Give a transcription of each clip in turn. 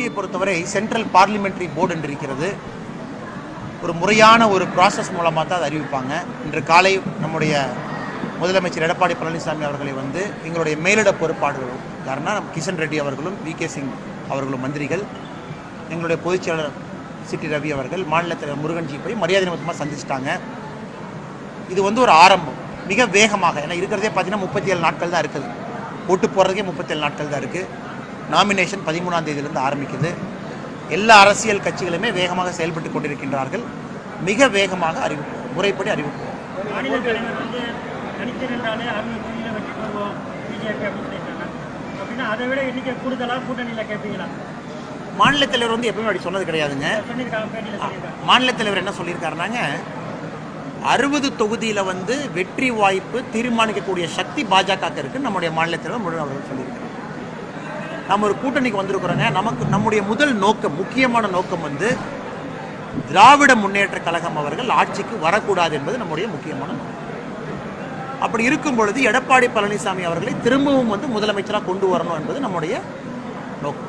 கட்சியை பொறுத்தவரை central parliamentary board என்று இருக்கிறது ஒரு முறையான ஒரு ப்ராசஸ் மூலமாக தான் அதை அறிவிப்பாங்க இன்று காலை நம்முடைய முதலமைச்சர் எடப்பாடி பழனிசாமி அவர்களை வந்து எங்களுடைய மேலிட பொறுப்பாளர்களும் யாருன்னா நம்ம கிஷன் ரெட்டி அவர்களும் வி கே சிங் அவர்களும் மந்திரிகள் எங்களுடைய பொதுச் செயலாளர் சிட்டி ரவி அவர்கள் மாநில தலைவர் முருகன்ஜி போய் மரியாதை நிமித்தமாக சந்திச்சிட்டாங்க இது வந்து ஒரு ஆரம்பம் மிக வேகமாக ஏன்னா இருக்கிறதே பார்த்தீங்கன்னா முப்பத்தி ஏழு நாட்கள் தான் இருக்குது ஓட்டு போடுறதுக்கே முப்பத்தேழு நாட்கள் தான் இருக்குது நாமினேஷன் பதிமூணாம் தேதியிலிருந்து ஆரம்பிக்குது எல்லா அரசியல் கட்சிகளுமே வேகமாக செயல்பட்டு கொண்டிருக்கின்றார்கள் மிக வேகமாக அறிவிப்போம் முறைப்படி அறிவிப்போம் மாநில தலைவர் வந்து தனித்து நின்றாலே அறுநூறு தொகுதியில் வெற்றி பெறுவோம் பிஜேபி அப்படின்னு சொல்லியிருக்காங்க அப்படின்னா அதை விட எண்ணிக்கை கூடுதலாக கூட்டணியில் கேட்பீங்களா மாநில தலைவர் வந்து எப்பவுமே அப்படி சொன்னது கிடையாதுங்க சொல்லியிருக்காங்க பேட்டியில் சொல்லியிருக்காங்க மாநில தலைவர் என்ன சொல்லியிருக்காருனாங்க அறுபது தொகுதியில் வந்து வெற்றி வாய்ப்பு தீர்மானிக்கக்கூடிய சக்தி பாஜக இருக்கு நம்முடைய மாநில தலைவர் முருகன் அவர்கள் சொல்லியிருக்காரு நம்ம ஒரு கூட்டணிக்கு வந்திருக்கிறோங்க நமக்கு நம்முடைய முதல் நோக்கம் முக்கியமான நோக்கம் வந்து திராவிட முன்னேற்ற கழகம் அவர்கள் ஆட்சிக்கு வரக்கூடாது என்பது நம்முடைய முக்கியமான நோக்கம் அப்படி இருக்கும் பொழுது எடப்பாடி பழனிசாமி அவர்களை திரும்பவும் வந்து முதலமைச்சராக கொண்டு வரணும் என்பது நம்முடைய நோக்கம்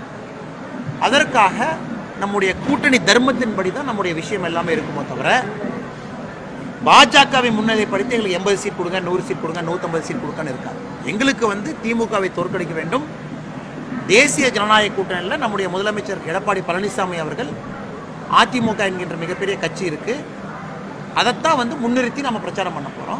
அதற்காக நம்முடைய கூட்டணி தர்மத்தின்படி தான் நம்முடைய விஷயம் எல்லாமே இருக்குமோ தவிர பாஜகவை முன்னிலைப்படுத்தி எங்களுக்கு எண்பது சீட் கொடுங்க நூறு சீட் கொடுங்க நூற்றம்பது சீட் கொடுங்கன்னு இருக்காது எங்களுக்கு வந்து திமுகவை தோற்கடிக்க வேண்டும் தேசிய ஜனநாயக கூட்டணியில் நம்முடைய முதலமைச்சர் எடப்பாடி பழனிசாமி அவர்கள் அதிமுக என்கின்ற மிகப்பெரிய கட்சி இருக்கு அதைத்தான் வந்து முன்னிறுத்தி நம்ம பிரச்சாரம் பண்ண போகிறோம்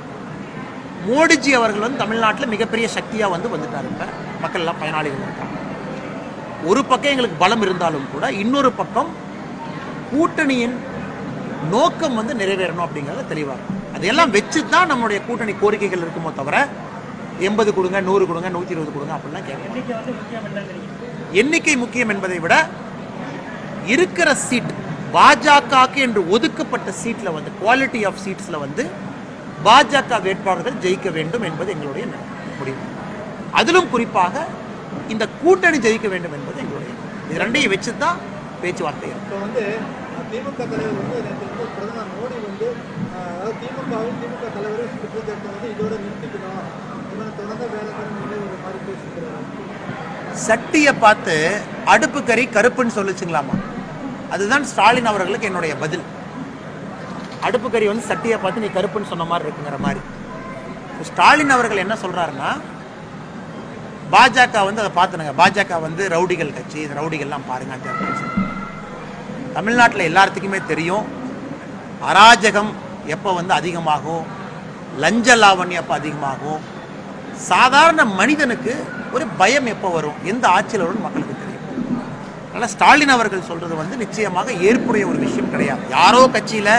மோடிஜி அவர்கள் வந்து தமிழ்நாட்டில் மிகப்பெரிய சக்தியாக வந்து வந்துட்டார் இப்போ மக்கள் எல்லாம் பயனாளிகள் இருக்காங்க ஒரு பக்கம் எங்களுக்கு பலம் இருந்தாலும் கூட இன்னொரு பக்கம் கூட்டணியின் நோக்கம் வந்து நிறைவேறணும் அப்படிங்கிறத தெளிவாக இருக்கும் அதையெல்லாம் வச்சு தான் நம்மளுடைய கூட்டணி கோரிக்கைகள் இருக்குமோ தவிர எண்பது கொடுங்க நூறு கொடுங்க நூற்றி இருபது கொடுங்க அப்படிலாம் கேட்க எண்ணிக்கை வந்து முக்கியம் இல்லைங்கிறீங்க எண்ணிக்கை முக்கியம் என்பதை விட இருக்கிற சீட் பாஜகவுக்கு என்று ஒதுக்கப்பட்ட சீட்டில் வந்து குவாலிட்டி ஆஃப் சீட்ஸில் வந்து பாஜக வேட்பாளர்கள் ஜெயிக்க வேண்டும் என்பது எங்களுடைய ந- முடிவு அதிலும் குறிப்பாக இந்த கூட்டணி ஜெயிக்க வேண்டும் என்பது எங்களுடைய இது ரெண்டையும் வச்சு தான் பேச்சுவார்த்தை இருக்கும் இப்போ வந்து அஹ், திமுக தலைவர் வந்து நேற்று வந்து பிரதமர் மோடி வந்து அஹ், அதாவது திமுகவும் திமுக தலைவரும் சுற்றுச்சட்டத்தை வந்து இதோட நிறுத்திக்கணும் இவனை தொடர்ந்து வேலை தரணும் ஒரு மாதிரி பேசிக்கிறாங்க சட்டியை பார்த்து அடுப்பு கறி கருப்புன்னு சொல்லிச்சுங்களாமா அதுதான் ஸ்டாலின் அவர்களுக்கு என்னுடைய பதில் அடுப்பு கறி வந்து சட்டியை பார்த்து நீ கருப்புன்னு சொன்ன மாதிரி இருக்குங்கிற மாதிரி இப்ப ஸ்டாலின் அவர்கள் என்ன சொல்றாருன்னா பாஜக வந்து அதை பார்த்துனுங்க பாஜக வந்து ரவுடிகள் கட்சி இந்த ரவுடிகள்லாம் பாருங்க அது அப்படின்னு சொல்லி. தமிழ்நாட்டில் எல்லாத்துக்குமே தெரியும் அராஜகம் எப்போ வந்து அதிகமாகும் லஞ்ச லாவண்யம் எப்போ அதிகமாகும் சாதாரண மனிதனுக்கு ஒரு பயம் எப்போ வரும் எந்த ஆட்சியில் வரும்னு மக்களுக்கு தெரியும் அதனால் ஸ்டாலின் அவர்கள் சொல்றது வந்து நிச்சயமாக ஏற்புடைய ஒரு விஷயம் கிடையாது யாரோ கட்சியில்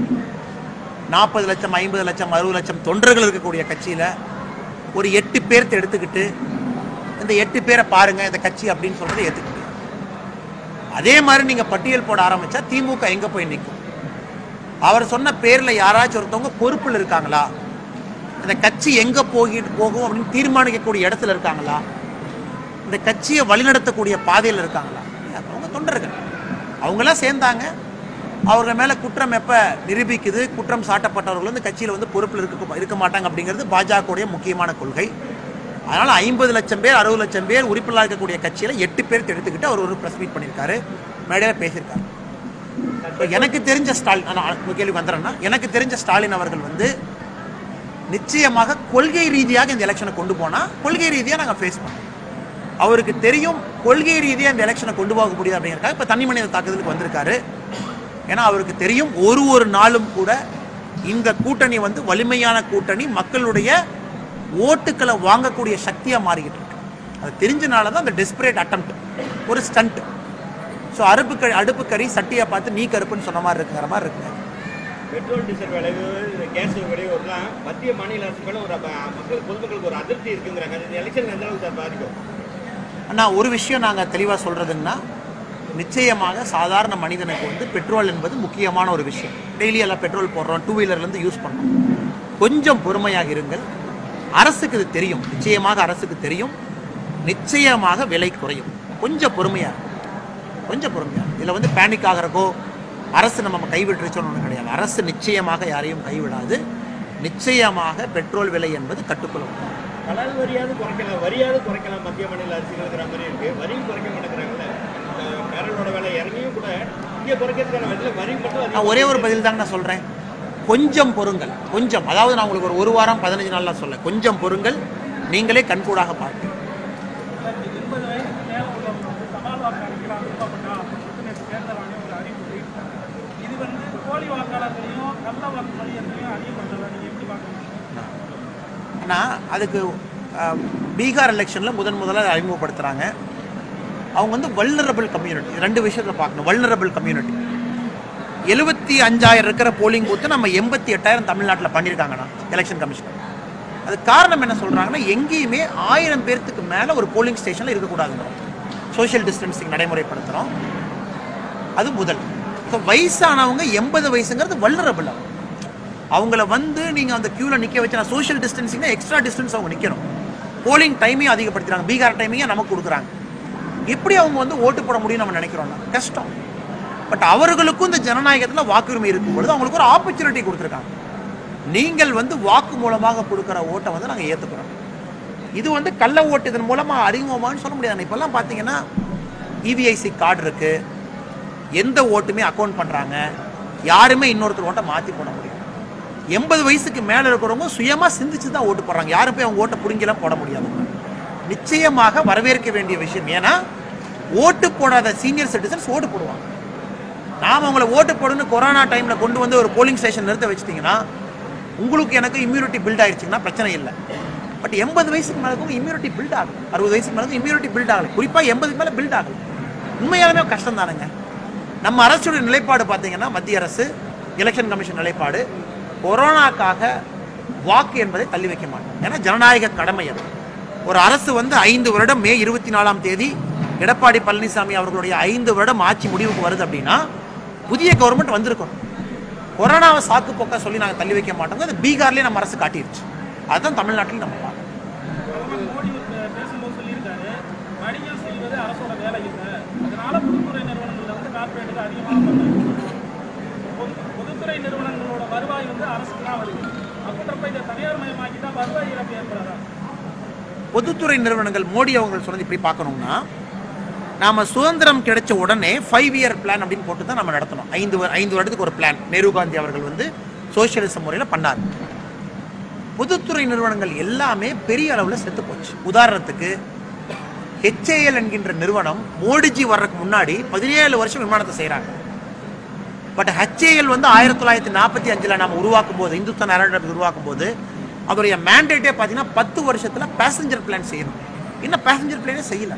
நாற்பது லட்சம் ஐம்பது லட்சம் அறுபது லட்சம் தொண்டர்கள் இருக்கக்கூடிய கட்சியில் ஒரு எட்டு பேர்த்த எடுத்துக்கிட்டு இந்த எட்டு பேரை பாருங்க இந்த கட்சி அப்படின்னு சொல்றதை ஏற்றுக்க முடியாது அதே மாதிரி நீங்க பட்டியல் போட ஆரம்பிச்சா திமுக எங்க போய் நிற்கும் அவர் சொன்ன பேர்ல யாராச்சும் ஒருத்தவங்க பொறுப்பில் இருக்காங்களா இந்த கட்சி எங்க போகி போகும் அப்படின்னு தீர்மானிக்கக்கூடிய இடத்துல இருக்காங்களா இந்த கட்சியை வழிநடத்தக்கூடிய பாதையில் இருக்காங்களா அவங்க தொண்டர்கள் அவங்களாம் சேர்ந்தாங்க அவங்க மேல குற்றம் எப்ப நிரூபிக்குது குற்றம் சாட்டப்பட்டவர்கள் வந்து கட்சியில் வந்து பொறுப்பில் இருக்க இருக்க மாட்டாங்க அப்படிங்கிறது பாஜகவுடைய முக்கியமான கொள்கை அதனால ஐம்பது லட்சம் பேர் அறுபது லட்சம் பேர் உறுப்பினராக இருக்கக்கூடிய கட்சியில எட்டு பேர் எடுத்துக்கிட்டு அவர் ஒரு ப்ரெஸ் மீட் பண்ணியிருக்காரு மேடையில் பேசியிருக்காரு இப்ப எனக்கு தெரிஞ்ச ஸ்டாலின் நான் உங்க கேள்விக்கு வந்துடுறேன்னா எனக்கு தெரிஞ்ச ஸ்டாலின் அவர்கள் வந்து நிச்சயமாக கொள்கை ரீதியாக இந்த எலெக்ஷனை கொண்டு போனா கொள்கை ரீதியாக நாங்கள் ஃபேஸ் பண்ணோம் அவருக்கு தெரியும் கொள்கை ரீதியாக இந்த எலெக்ஷனை கொண்டு போக முடியாது அப்படிங்கிறக்காக இப்போ தனி மனித தாக்குதலுக்கு வந்திருக்காரு ஏன்னா அவருக்கு தெரியும் ஒரு ஒரு நாளும் கூட இந்த கூட்டணி வந்து வலிமையான கூட்டணி மக்களுடைய ஓட்டுக்களை வாங்கக்கூடிய சக்தியாக மாறிக்கிட்டு இருக்கு அது தெரிஞ்சனால தான் அந்த டெஸ்பரேட் அட்டம்ப்ட் ஒரு ஸ்டண்ட் ஸோ அடுப்பு க அடுப்பு கறி சட்டியை பார்த்து நீ கருப்புன்னு சொன்ன மாதிரி இருக்குங்கிற மாதிரி இருக்குங்க பெட்ரோல் டீசல் விளைவு இந்த கேஸ் விளைவுலாம் மத்திய மாநில அரசு மேல ஒரு அப்ப மக்கள் பொதுமக்களுக்கு ஒரு அதிருப்தி இருக்குங்கிறாங்க அது இந்த எலெக்ஷன் எந்த அளவுக்கு சார் பாதிக்கும் அண்ணா ஒரு விஷயம் நாங்கள் தெளிவாக சொல்கிறதுங்கன்னா நிச்சயமாக சாதாரண மனிதனுக்கு வந்து பெட்ரோல் என்பது முக்கியமான ஒரு விஷயம் டெய்லி எல்லாம் பெட்ரோல் போடுறோம் டூ வீலர்லேருந்து யூஸ் பண்ணுறோம் கொஞ்சம் பொறுமையாக இருங்கள் அரசுக்கு இது தெரியும் நிச்சயமாக அரசுக்கு தெரியும் நிச்சயமாக விலை குறையும் கொஞ்சம் பொறுமையாக இருக்கும். கொஞ்சம் பொறுமையாக இதில் வந்து பேனிக் ஆகிறக்கோ அரசு நம்ம கைவிட்டுருச்சோன்னு ஒன்றும் கிடையாது அரசு நிச்சயமாக யாரையும் கைவிடாது நிச்சயமாக பெட்ரோல் விலை என்பது கட்டுக்குள்ள வரும் கலால் வரியாவது குறைக்கலாம் வரியாவது குறைக்கலாம் மத்திய மாநில அரசுங்கிற மாதிரி இருக்கு வரியும் குறைக்க மாட்டேங்கிறாங்கல்ல இந்த பேரலோட வேலை இறங்கியும் கூட இங்கே குறைக்கிறதுக்கான வழியில் வரி மட்டும் நான் அதிகமா ஒரே ஒரு பதில் தாங்க நான் சொல்கிறேன் கொஞ்சம் பொறுங்கள் கொஞ்சம் அதாவது நான் உங்களுக்கு ஒரு ஒரு வாரம் பதினஞ்சு நாள்லாம் சொல்ல கொஞ்சம் பொறுங்கள் நீங்களே கண்கூடாக பார்க்க எண்பது வயசுக்கு மேலே உள்ளவங்க வந்து தபால் வாக்கு அளிக்கலாம் விருப்பப்பட்டா அப்படின்னு நேற்று தேர்தல் ஆணையம் ஒரு அறிவிப்பு வெளியிட்டாங்க. இது வந்து போலி வாக்காளர்களையும் கள்ள வாக்கு மொழியர்களையும் அதிகப்படுத்தல நீங்க எப்படி பார்க்கணும் ஆனால் அதுக்கு அஹ், பீகார் எலெக்ஷனில் முதன் முதல்ல அறிமுகப்படுத்துகிறாங்க அவங்க வந்து வல்னரபிள் கம்யூனிட்டி ரெண்டு விஷயத்தில் பார்க்கணும் வல்னரபிள் கம்யூனிட்டி எழுபத்தி அஞ்சாயிரம் இருக்கிற போலிங் பூத்து நம்ம எண்பத்தி எட்டாயிரம் தமிழ்நாட்டில் பண்ணியிருக்காங்கண்ணா எலெக்ஷன் கமிஷன் அது காரணம் என்ன சொல்கிறாங்கன்னா எங்கேயுமே ஆயிரம் பேர்த்துக்கு மேலே ஒரு போலிங் ஸ்டேஷனில் இருக்கக்கூடாதுங்க சோஷியல் டிஸ்டன்சிங் நடைமுறைப்படுத்துகிறோம் அது முதல் ஸோ வயசானவங்க எண்பது வயசுங்கிறது வல்னரபிள் அவங்கள வந்து நீங்கள் அந்த க்யூவில் நிற்க வச்சு நான் சோஷியல் டிஸ்டன்சிங்னா எக்ஸ்ட்ரா டிஸ்டன்ஸ் அவங்க நிற்கணும் போலிங் டைமையும் அதிகப்படுத்துறாங்க பீகார் டைமையும் நமக்கு கொடுக்குறாங்க எப்படி அவங்க வந்து ஓட்டு போட முடியும் நம்ம நினைக்கிறோம்னா கஷ்டம் பட் அவர்களுக்கும் இந்த ஜனநாயகத்தில் வாக்குரிமை இருக்கும் பொழுது அவங்களுக்கு ஒரு ஆப்பர்ச்சுனிட்டி கொடுத்துருக்காங்க நீங்கள் வந்து வாக்கு மூலமாக கொடுக்குற ஓட்டை வந்து நாங்கள் ஏற்றுக்கிறோம் இது வந்து கள்ள ஓட்டு இதன் மூலமாக அறிமுகமான்னு சொல்ல முடியாது இப்போல்லாம் பார்த்தீங்கன்னா இவிஐசி கார்டு இருக்கு எந்த ஓட்டுமே அக்கௌண்ட் பண்ணுறாங்க யாருமே இன்னொருத்தர் ஓட்டை மாற்றி போட முடியும் எண்பது வயசுக்கு மேலே இருக்கிறவங்க சுயமாக சிந்திச்சு தான் ஓட்டு போடுறாங்க யாரும் போய் அவங்க ஓட்டை புடுங்கிலாம் போட முடியாது நிச்சயமாக வரவேற்க வேண்டிய விஷயம் ஏன்னா ஓட்டு போடாத சீனியர் சிட்டிசன்ஸ் ஓட்டு போடுவாங்க நாம் அவங்கள ஓட்டு போடுன்னு கொரோனா டைமில் கொண்டு வந்து ஒரு போலிங் ஸ்டேஷன் நிறுத்த வச்சிட்டிங்கன்னா உங்களுக்கு எனக்கு இம்யூனிட்டி பில்ட் ஆயிடுச்சுங்கன்னா பிரச்சனை இல்லை பட் எண்பது வயசுக்கு மேலே இம்யூனிட்டி பில்ட் ஆகும் அறுபது வயசுக்கு மேலே இம்யூனிட்டி பில்ட் ஆகலை குறிப்பாக எண்பதுக்கு மேலே பில்ட் ஆகலை உண்மையாலுமே கஷ்டம் தானுங்க நம்ம அரசுடைய நிலைப்பாடு பார்த்தீங்கன்னா மத்திய அரசு எலெக்ஷன் கமிஷன் நிலைப்பாடு கொரோனாக்காக வாக்கு என்பதை தள்ளி வைக்க மாட்டோம் ஏன்னா ஜனநாயக கடமை அது ஒரு அரசு வந்து ஐந்து வருடம் மே இருபத்தி நாலாம் தேதி எடப்பாடி பழனிசாமி அவர்களுடைய ஐந்து வருடம் ஆட்சி முடிவுக்கு வருது அப்படின்னா புதிய கவர்மெண்ட் வந்திருக்கணும் கொரோனாவை சாக்கு போக்கா சொல்லி நாங்கள் தள்ளி வைக்க மாட்டோம் அது பீகார்லேயே நம்ம அரசு காட்டிருச்சு அதுதான் தமிழ்நாட்டில் நம்ம பார்க்கணும் பிரதமர் மோடி வந்து பேசும்போது சொல்லியிருக்காரு வணிகம் செய்வது அரசோட வேலை இல்லை அதனால பொதுத்துறை நிறுவனங்கள்ல வந்து கார்பரேட்டுக்கு அதிகமாக பண்ணுறாங்க பொது பொதுத்துறை நிறுவனங்களோட வருவாய் வந்து அரசுக்கு தான் வருது அப்படின்றப்ப இதை தனியார் மயமாக்கி தான் வருவாய் இழப்பு ஏற்படாதா பொதுத்துறை நிறுவனங்கள் மோடி அவங்க சொன்னது இப்படி பார்க்கணும்னா நாம சுதந்திரம் கிடைச்ச உடனே ஃபைவ் இயர் பிளான் அப்படின்னு போட்டு தான் நம்ம நடத்தணும் ஐந்து வ- ஐந்து வருடத்துக்கு ஒரு பிளான் நேரு காந்தி அவர்கள் வந்து சோசியலிசம் முறையில் பண்ணார் பொதுத்துறை நிறுவனங்கள் எல்லாமே பெரிய அளவில் செத்து போச்சு உதாரணத்துக்கு ஹெச்ஏஎல் என்கின்ற நிறுவனம் மோடிஜி வர்றதுக்கு முன்னாடி பதினேழு வருஷம் விமானத்தை செய்கிறாங்க பட் ஹெச்ஏஎல் வந்து ஆயிரத்தி தொள்ளாயிரத்தி நாற்பத்தி அஞ்சில் நம்ம உருவாக்கும் போது இந்துஸ்தான் ஏரோநாட்டிக்ஸ் உருவாக்கும் போது அதோடைய மேண்டேட்டே பார்த்தீங்கன்னா பத்து வருஷத்தில் பேசஞ்சர் பிளான் செய்யணும் இன்னும் பேசஞ்சர் பிளானே செய்யல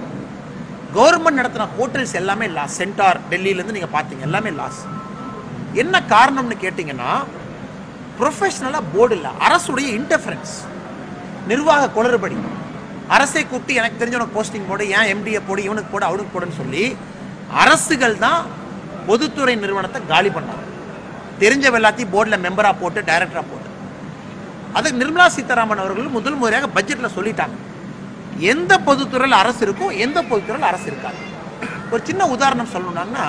கவர்மெண்ட் நடத்தின ஹோட்டல்ஸ் எல்லாமே லாஸ் சென்டார் டெல்லியிலேருந்து நீங்கள் பார்த்தீங்க எல்லாமே லாஸ் என்ன காரணம்னு கேட்டிங்கன்னா ப்ரொஃபஷனலாக போர்டு இல்லை அரசுடைய இன்டர்ஃபரன்ஸ் நிர்வாக குளறுபடி அரசை கூப்பிட்டு எனக்கு தெரிஞ்ச உனக்கு போஸ்டிங் போடு ஏன் எம்டிஏ போடு இவனுக்கு போடு அவனுக்கு போடுன்னு சொல்லி அரசுகள் தான் பொதுத்துறை நிறுவனத்தை காலி பண்ணாங்க தெரிஞ்சவ எல்லாத்தையும் போர்டில் மெம்பராக போட்டு டைரக்டராக போட்டு அதுக்கு நிர்மலா சீதாராமன் அவர்கள் முதல் முறையாக பட்ஜெட்டில் சொல்லிட்டாங்க எந்த பொதுத்துறையில் அரசு இருக்கும் எந்த பொதுத்துறையில் அரசு இருக்காது ஒரு சின்ன உதாரணம் சொல்லணும்னா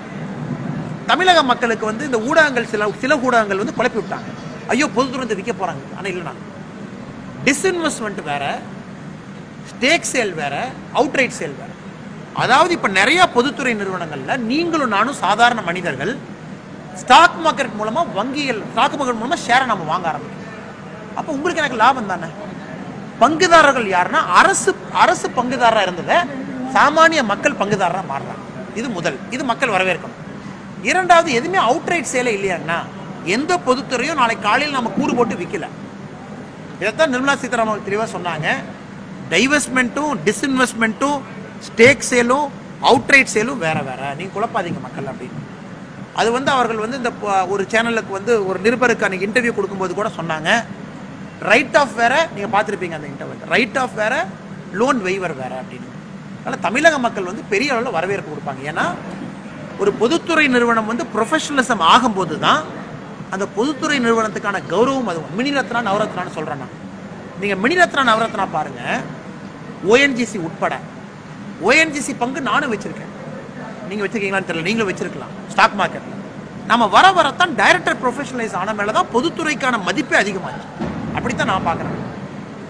தமிழக மக்களுக்கு வந்து இந்த ஊடகங்கள் சில சில ஊடகங்கள் வந்து குழப்பி விட்டாங்க ஐயோ பொதுத்துறை விற்க போறாங்க ஆனால் இல்லைண்ணா டிஸ்இன்வெஸ்ட்மெண்ட் வேற ஸ்டேக் சேல் வேற அவுட்ரைட் சேல் வேற அதாவது இப்போ நிறைய பொதுத்துறை நிறுவனங்கள்ல நீங்களும் நானும் சாதாரண மனிதர்கள் ஸ்டாக் மார்க்கெட் மூலமா வங்கிகள் ஸ்டாக் மார்க்கெட் மூலமா ஷேரை நம்ம வாங்க ஆரம்பிக்கும் அப்போ உங்களுக்கு எனக்கு லாபம் தானே பங்குதாரர்கள் யாருன்னா அரசு அரசு பங்குதாரராக இருந்ததை சாமானிய மக்கள் பங்குதாரராக மாறுறாங்க இது முதல் இது மக்கள் வரவேற்கணும் இரண்டாவது எதுவுமே அவுட்ரைட் சேலே இல்லையாங்கன்னா எந்த பொதுத்துறையும் நாளைக்கு காலையில் நம்ம கூறு போட்டு விற்கல இதைத்தான் நிர்மலா சீதாராமன் தெளிவாக சொன்னாங்க டைவெஸ்ட்மெண்ட்டும் டிஸ்இன்வெஸ்ட்மெண்ட்டும் ஸ்டேக் சேலும் அவுட்ரைட் சேலும் வேற வேற நீங்க குழப்பாதீங்க மக்கள் அப்படின்னு அது வந்து அவர்கள் வந்து இந்த ப- ஒரு சேனலுக்கு வந்து ஒரு நிருபருக்கு அன்னைக்கு இன்டர்வியூ கொடுக்கும்போது கூட சொன்னாங்க ரைட் ஆஃப் வேற நீங்க பார்த்துருப்பீங்க அந்த இன்டர்வியூ ரைட் ஆஃப் வேற லோன் வெய்வர் வேற அப்படின்னு அதனால தமிழக மக்கள் வந்து பெரிய அளவில் வரவேற்பு கொடுப்பாங்க ஏன்னா ஒரு பொதுத்துறை நிறுவனம் வந்து ப்ரொஃபஷனலிசம் ஆகும்போது தான் அந்த பொதுத்துறை நிறுவனத்துக்கான கௌரவம் அது மினிரத்னா நவரத்னான்னு சொல்றேன் நான் நீங்க மினிரத்னா நவரத்னா பாருங்க ஓஎன்ஜிசி உட்பட ஓஎன்ஜிசி பங்கு நானும் வச்சிருக்கேன் நீங்க வச்சிருக்கீங்களான்னு தெரியல நீங்களும் வச்சிருக்கலாம் ஸ்டாக் மார்க்கெட்ல நம்ம வர வரத்தான் டைரக்டர் ப்ரொஃபஷனலைஸ் ஆன மேல தான் பொதுத்துறைக்கான மதிப்பே அதிகமாச்சு அப்படித்தான் நான் பார்க்குறேன்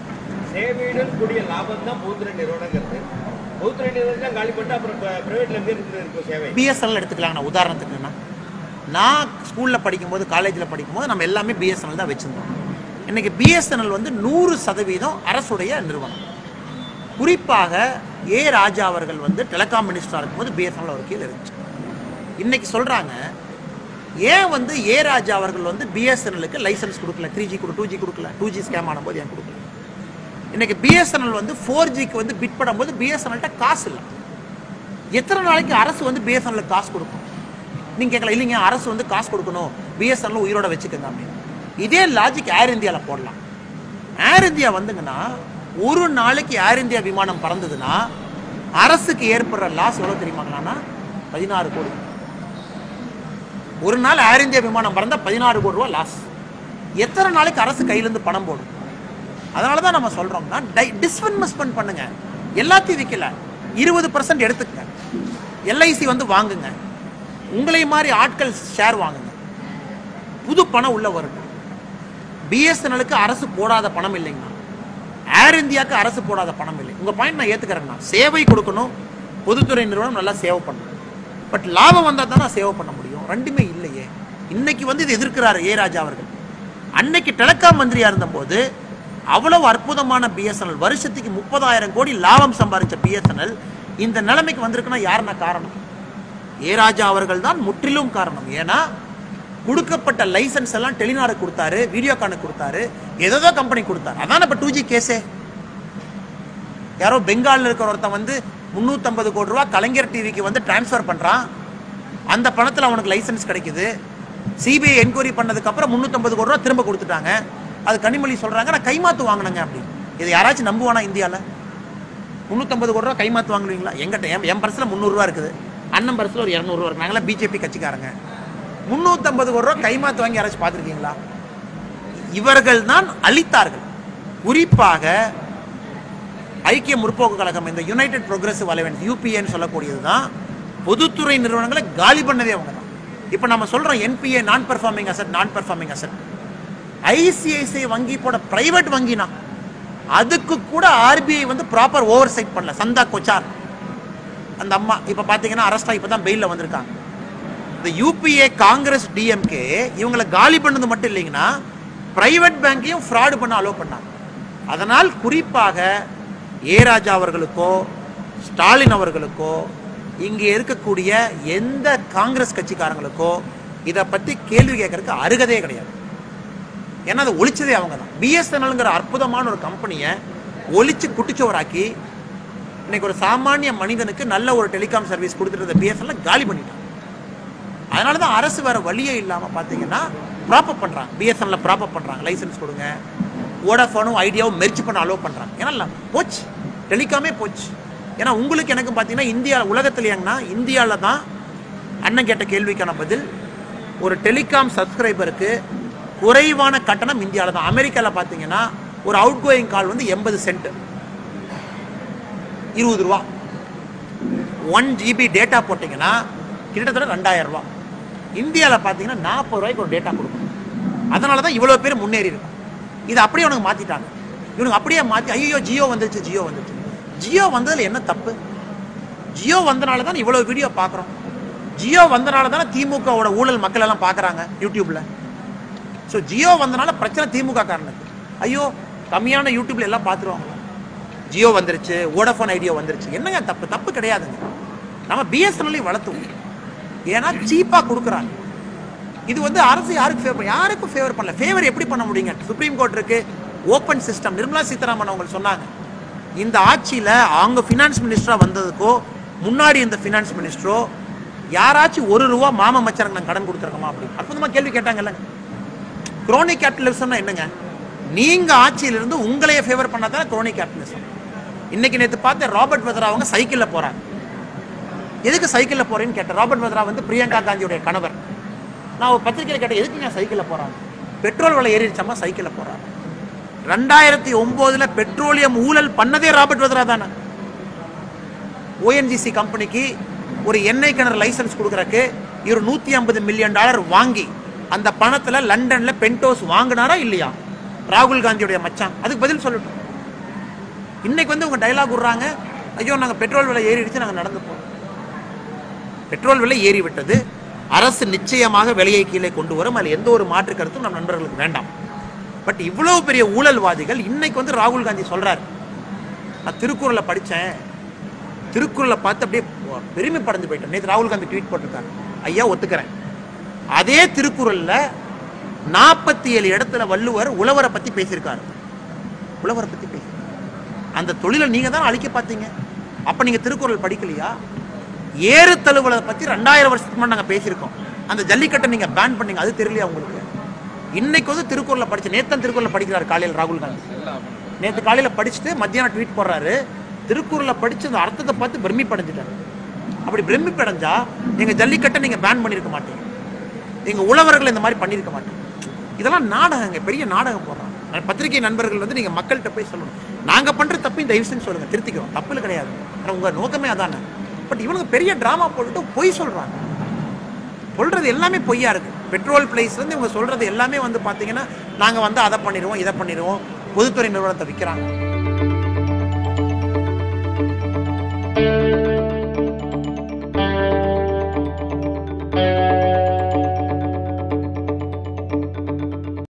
சேவையுடன் கூடிய லாபம் தான் பொதுத்துறை நிறுவனங்கிறது பொதுத்துறை நிறுவனம் காலி பண்ணிட்டு அப்புறம் பிரைவேட்ல இருந்து இருக்கும் சேவை பிஎஸ்என்எல் எடுத்துக்கலாம் நான் உதாரணத்துக்குன்னா நான் ஸ்கூலில் படிக்கும்போது காலேஜில் படிக்கும்போது நம்ம எல்லாமே பிஎஸ்என்எல் தான் வச்சுருந்தோம் இன்னைக்கு பிஎஸ்என்எல் வந்து நூறு சதவீதம் அரசுடைய நிறுவனம் குறிப்பாக ஏ ராஜா அவர்கள் வந்து டெலிகாம் மினிஸ்டராக இருக்கும்போது பிஎஸ்என்எல் ஒரு கீழே இருந்துச்சு இன்னைக்கு சொல்கிறாங்க ஏன் வந்து ஏ ராஜா அவர்கள் வந்து பிஎஸ்என்எலுக்கு லைசன்ஸ் கொடுக்கல த்ரீ ஜி கொடு டூ ஜி கொடுக்கல டூ ஜி ஸ்கேம் ஆனபோது ஏன் கொடுக்கல இன்னைக்கு பிஎஸ்என்எல் வந்து ஃபோர் ஜிக்கு வந்து பிட் பண்ணும்போது பிஎஸ்என்எல்கிட்ட காசு இல்லை எத்தனை நாளைக்கு அரசு வந்து பிஎஸ்என்எல் காசு கொடுக்கும் நீங்க கேட்கல இல்லைங்க அரசு வந்து காசு கொடுக்கணும் பிஎஸ்என்எல் உயிரோட வச்சுக்கோங்க அப்படின்னு இதே லாஜிக் ஏர் இந்தியாவில் போடலாம் ஏர் இந்தியா வந்துங்கன்னா ஒரு நாளைக்கு ஏர் இந்தியா விமானம் பறந்ததுன்னா அரசுக்கு ஏற்படுற லாஸ் எவ்வளோ தெரியுமாங்களான்னா பதினாறு கோடி ஒரு நாள் ஏர் இந்தியா விமானம் பறந்தா பதினாறு கோடி ரூபா லாஸ் எத்தனை நாளைக்கு அரசு கையிலேருந்து பணம் போடும் அதனால தான் நம்ம சொல்றோம்னா டிஸ்இன்வெஸ்ட்மெண்ட் பண்ணுங்க எல்லாத்தையும் விற்கல இருபது பர்சன்ட் எடுத்துக்கங்க எல்ஐசி வந்து வாங்குங்க உங்களை மாதிரி ஆட்கள் ஷேர் வாங்குங்க புது பணம் உள்ள வருங்க பிஎஸ்என்எலுக்கு அரசு போடாத பணம் இல்லைங்கண்ணா ஏர் இந்தியாவுக்கு அரசு போடாத பணம் இல்லை உங்க பாயிண்ட் நான் ஏத்துக்கிறேங்கண்ணா சேவை கொடுக்கணும் பொதுத்துறை நிறுவனம் நல்லா சேவை பண்ணணும் பட் லாபம் வந்தால் தானே சேவை பண்ண முடியும் ரெண்டுமே இல்லையே இன்னைக்கு வந்து இது எதிர்க்கிறாரு ஏ ராஜா அவர்கள் அன்னைக்கு டெலிகாம் மந்திரியா இருந்தபோது அவ்வளவு அற்புதமான பிஎஸ்என்எல் வருஷத்துக்கு முப்பதாயிரம் கோடி லாபம் சம்பாதிச்ச பிஎஸ்என்எல் இந்த நிலைமைக்கு வந்திருக்குன்னா யாருன்னா காரணம் ஏ ராஜா அவர்கள் தான் முற்றிலும் காரணம் ஏன்னா கொடுக்கப்பட்ட லைசன்ஸ் எல்லாம் டெலிநாடு கொடுத்தாரு வீடியோகானுக்கு கொடுத்தாரு ஏதோ கம்பெனி கொடுத்தாரு அதான் இப்ப டூ ஜி கேஸே யாரோ பெங்கால்ல இருக்கிற ஒருத்தன் வந்து 350 கோடி ரூபா கலைஞர் டிவிக்கு வந்து டிரான்ஸ்ஃபர் பண்றான் அந்த பணத்துல அவனுக்கு லைசன்ஸ் கிடைக்குது சிபிஐ என்கொயரி பண்ணதுக்கு அப்புறம் 350 கோடி ரூபா திரும்ப கொடுத்துட்டாங்க அது கனிமொழி சொல்றாங்க நான் கைமாத்து வாங்கினேங்க அப்படி இது யாராச்சும் நம்புவானா இந்தியால 350 கோடி ரூபா கைமாத்து வாங்குவீங்களா எங்கிட்ட என் என் பர்ஸில் முந்நூறுரூவா இருக்குது அண்ணன் பர்ஸில் ஒரு இரநூறுவா இருக்கு நாங்களாம் பிஜேபி கட்சிக்காரங்க முந்நூற்றம்பது கோடி ரூபா கைமாத்து வாங்கி யாராச்சும் பார்த்துருக்கீங்களா இவர்கள் தான் அளித்தார்கள் குறிப்பாக ஐக்கிய முற்போக்கு கழகம் இந்த யுனைடெட் ப்ரோக்ரஸிவ் அலைவன்ஸ் யூபிஏன்னு சொல்லக்கூடியது தான் பொதுத்துறை நிறுவனங்களை காலி பண்ணதே அவங்க தான் இப்போ நம்ம சொல்றோம் NPA non performing asset non performing asset ICICI வங்கி போட பிரைவேட் வங்கினா அதுக்கு கூட ஆர்பிஐ வந்து ப்ராப்பர் ஓவர் சைட் பண்ணல சந்தா கொச்சார் அந்த அம்மா இப்போ பார்த்தீங்கன்னா அரெஸ்ட் ஆகி இப்போ தான் பெயிலில் வந்திருக்காங்க இந்த யூபிஏ காங்கிரஸ் டிஎம்கே இவங்களை காலி பண்ணது மட்டும் இல்லைங்கன்னா பிரைவேட் பேங்கையும் ஃப்ராடு பண்ண அலோவ் பண்ணாங்க அதனால் குறிப்பாக ஏ ராஜா அவர்களுக்கோ ஸ்டாலின் அவர்களுக்கோ இங்கே இருக்கக்கூடிய எந்த காங்கிரஸ் கட்சிக்காரங்களுக்கோ இதை பற்றி கேள்வி கேட்கறதுக்கு அருகதே கிடையாது ஏன்னா அதை ஒழிச்சதே அவங்க தான் பிஎஸ்என்எல்ங்கிற அற்புதமான ஒரு கம்பெனியை ஒழிச்சு குட்டிச்சோராக்கி இன்னைக்கு ஒரு சாமானிய மனிதனுக்கு நல்ல ஒரு டெலிகாம் சர்வீஸ் கொடுத்துட்டு இருந்த பிஎஸ்என்எல் காலி பண்ணிட்டாங்க அதனால தான் அரசு வேற வழியே இல்லாமல் பார்த்தீங்கன்னா ப்ராப்பப் பண்ணுறாங்க பிஎஸ்என்எல்ல ப்ராப்பப் பண்ணுறாங்க லைசன்ஸ் கொடுங்க வோடாஃபோனும் ஐடியாவும் மெர்ச் பண்ண அலோவ் பண்ணுறாங்க ஏன்னா இல்ல, போச்சு டெலிகாமே போச்சு ஏன்னா உங்களுக்கு எனக்கும் பார்த்தீங்கன்னா இந்தியா உலகத்தில் ஏங்கன்னா இந்தியாவில் தான் அண்ணன் கேட்ட கேள்விக்கான பதில் ஒரு டெலிகாம் சப்ஸ்கிரைபருக்கு குறைவான கட்டணம் இந்தியாவில் தான் அமெரிக்காவில் பார்த்தீங்கன்னா ஒரு அவுட் கோயிங் கால் வந்து எண்பது சென்ட் இருபது ரூபா ஒன் ஜிபி டேட்டா போட்டிங்கன்னா கிட்டத்தட்ட ரெண்டாயிரம் ரூபா இந்தியாவில் பார்த்தீங்கன்னா நாற்பது ரூபாய்க்கு ஒரு டேட்டா கொடுக்கணும் அதனால தான் இவ்வளோ பேர் முன்னேறி இருக்கும் இதை அப்படியே உனக்கு மாற்றிட்டாங்க இவனுக்கு அப்படியே மாற்றி ஐயோ ஜியோ வந்துருச்சு ஜியோ வந்துருச்சு ஜியோ வந்ததில் என்ன தப்பு ஜியோ வந்தனால தான் இவ்வளோ வீடியோ பார்க்குறோம் ஜியோ வந்தனால தானே திமுகவோட ஊழல் மக்கள் எல்லாம் பார்க்குறாங்க யூடியூப்ல ஸோ ஜியோ வந்தனால பிரச்சனை திமுக காரணத்துக்கு ஐயோ கம்மியான யூடியூப்ல எல்லாம் பார்த்துருவாங்க ஜியோ வந்துருச்சு வோடஃபோன் ஐடியா வந்துருச்சு என்னங்க தப்பு தப்பு கிடையாதுங்க நம்ம பிஎஸ்என்எல்லையும் வளர்த்துவோம் ஏன்னா சீப்பாக கொடுக்குறாங்க இது வந்து அரசு யாருக்கு ஃபேவர் யாருக்கும் ஃபேவர் பண்ணல ஃபேவர் எப்படி பண்ண முடியுங்க சுப்ரீம் கோர்ட் இருக்கு ஓப்பன் சிஸ்டம் நிர்மலா சீதாராமன் அவங்க சொன்னாங்க இந்த ஆட்சியில் அவங்க ஃபினான்ஸ் மினிஸ்டராக வந்ததுக்கோ முன்னாடி இந்த ஃபினான்ஸ் மினிஸ்டரோ யாராச்சும் ஒரு ரூபா மாம மச்சருக்கு நான் கடன் கொடுத்துருக்கோமா அப்படி அற்புதமாக கேள்வி கேட்டாங்கல்ல குரோனிக் கேபிட்டலிசம்னா என்னங்க நீங்க ஆட்சியிலிருந்து உங்களையே ஃபேவர் பண்ணாதான் குரோனிக் கேபிட்டலிசம் இன்னைக்கு நேற்று பார்த்த ராபர்ட் வத்ரா அவங்க சைக்கிள்ல போறாங்க எதுக்கு சைக்கிள்ல போறேன்னு கேட்டேன் ராபர்ட் வத்ரா வந்து பிரியங்கா காந்தியுடைய கணவர் நான் ஒரு பத்திரிக்கையில் கேட்டேன் எதுக்குங்க சைக்கிள்ல போறாங்க பெட்ரோல் விலை ஏறிடுச்சம்மா சைக்கிள்ல போறாங்க ரெண்டாயிரத்தி ஒன்பதுல பெட்ரோலியம் ஊழல் பண்ணதே ராபர்ட் வத்ரா தானே ஓஎன்ஜிசி கம்பெனிக்கு ஒரு எண்ணெய் கிணறு லைசன்ஸ் கொடுக்கறக்கு இவர் நூத்தி ஐம்பது மில்லியன் டாலர் வாங்கி அந்த பணத்துல லண்டன்ல பென்டோஸ் வாங்கினாரா இல்லையா ராகுல் காந்தியுடைய மச்சான் அதுக்கு பதில் சொல்லட்டும் இன்னைக்கு வந்து உங்க டைலாக் விடுறாங்க ஐயோ நாங்க பெட்ரோல் விலை ஏறிடுச்சு நாங்க நடந்து போறோம் பெட்ரோல் விலை ஏறி விட்டது அரசு நிச்சயமாக விலையை கீழே கொண்டு வரும் அதில் எந்த ஒரு மாற்று கருத்தும் நம் நண்பர்களுக்கு வேண்டாம் பட் இவ்வளவு பெரிய ஊழல்வாதிகள் இன்னைக்கு வந்து ராகுல் காந்தி சொல்றாரு நான் திருக்குறளை படித்தேன் திருக்குறளை பார்த்து அப்படியே பெருமைப்படைஞ்சு போயிட்டேன் நேற்று ராகுல் காந்தி ட்வீட் போட்டிருக்காரு ஐயா ஒத்துக்கிறேன் அதே திருக்குறள்ல நாற்பத்தி ஏழு இடத்துல வள்ளுவர் உழவரை பத்தி பேசியிருக்காரு உழவரை பத்தி பேசி அந்த தொழிலை நீங்க தான் அழிக்க பார்த்தீங்க அப்ப நீங்க திருக்குறள் படிக்கலையா ஏறு தழுவலை பத்தி ரெண்டாயிரம் வருஷத்துக்கு முன்னாடி நாங்க பேசியிருக்கோம் அந்த ஜல்லிக்கட்டை நீங்க பேன் பண்ணீங்க அது தெரியலையா உங்களுக்கு இன்னைக்கு வந்து திருக்குறளை படிச்சு நேத்தன் திருக்குறளை படிக்கிறார் காலையில் ராகுல் காந்தி நேற்று காலையில படிச்சுட்டு மத்தியானம் ட்வீட் போடுறாரு திருக்குறளை படிச்சு அந்த அர்த்தத்தை பார்த்து பிரமிப்படைஞ்சிட்டாரு அப்படி பிரமிப்படைஞ்சா எங்க ஜல்லிக்கட்டை நீங்க பேன் பண்ணியிருக்க மாட்டீங்க எங்க உழவர்கள் இந்த மாதிரி பண்ணியிருக்க மாட்டீங்க இதெல்லாம் நாடகங்க பெரிய நாடகம் போடுறாங்க நான் பத்திரிகை நண்பர்கள் வந்து நீங்க மக்கள்கிட்ட போய் சொல்லணும் நாங்க பண்ற தப்பையும் தயவு செஞ்சு சொல்லுங்க திருத்திக்கிறோம் தப்புல கிடையாது ஆனா உங்க நோக்கமே அதானே பட் இவனுங்க பெரிய டிராமா போட்டுட்டு பொய் சொல்றாங்க சொல்றது எல்லாமே பொய்யா இருக்கு பெட்ரோல் பிளேஸ் வந்து இவங்க சொல்றது எல்லாமே வந்து பாத்தீங்கன்னா நாங்க வந்து அதை பண்ணிடுவோம் இதை பண்ணிடுவோம் பொதுத்துறை நிறுவனத்தை விற்கிறாங்க